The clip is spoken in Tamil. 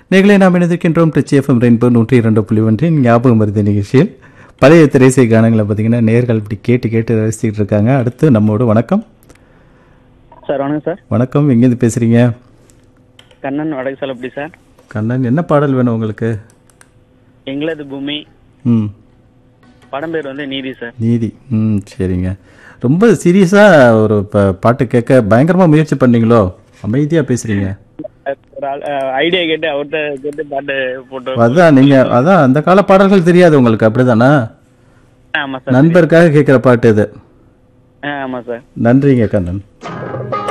நிகழை நாம் இணைந்திருக்கின்றோம் ட்ரிச்சி எஃப்எம் ரெயின்போ நூற்றி இரண்டு புள்ளி ஒன்றின் ஞாபகம் மருதி நிகழ்ச்சியில் பழைய திரைசை கானங்களை பார்த்தீங்கன்னா நேர்கள் இப்படி கேட்டு கேட்டு ரசிச்சுட்டு இருக்காங்க அடுத்து நம்மோடு வணக்கம் சார் வணக்கம் சார் வணக்கம் எங்கேருந்து பேசுகிறீங்க கண்ணன் வடக்கு எப்படி சார் கண்ணன் என்ன பாடல் வேணும் உங்களுக்கு எங்களது பூமி ம் படம் பேர் வந்து நீதி சார் நீதி ம் சரிங்க ரொம்ப சீரியஸாக ஒரு ப- பாட்டு கேட்க பயங்கரமாக முயற்சி பண்ணீங்களோ அமைதியாக பேசுகிறீங்க ஐடியா கேட்டு அவர்கிட்ட கேட்டு பாட்டு போட்டு அதான் நீங்கள் அதான் அந்த கால பாடல்கள் தெரியாது உங்களுக்கு அப்படிதானா ஆமா சார் நண்பருக்காக கேட்குற பாட்டு இது ஆ, ஆமா சார் நன்றிங்க கண்ணன்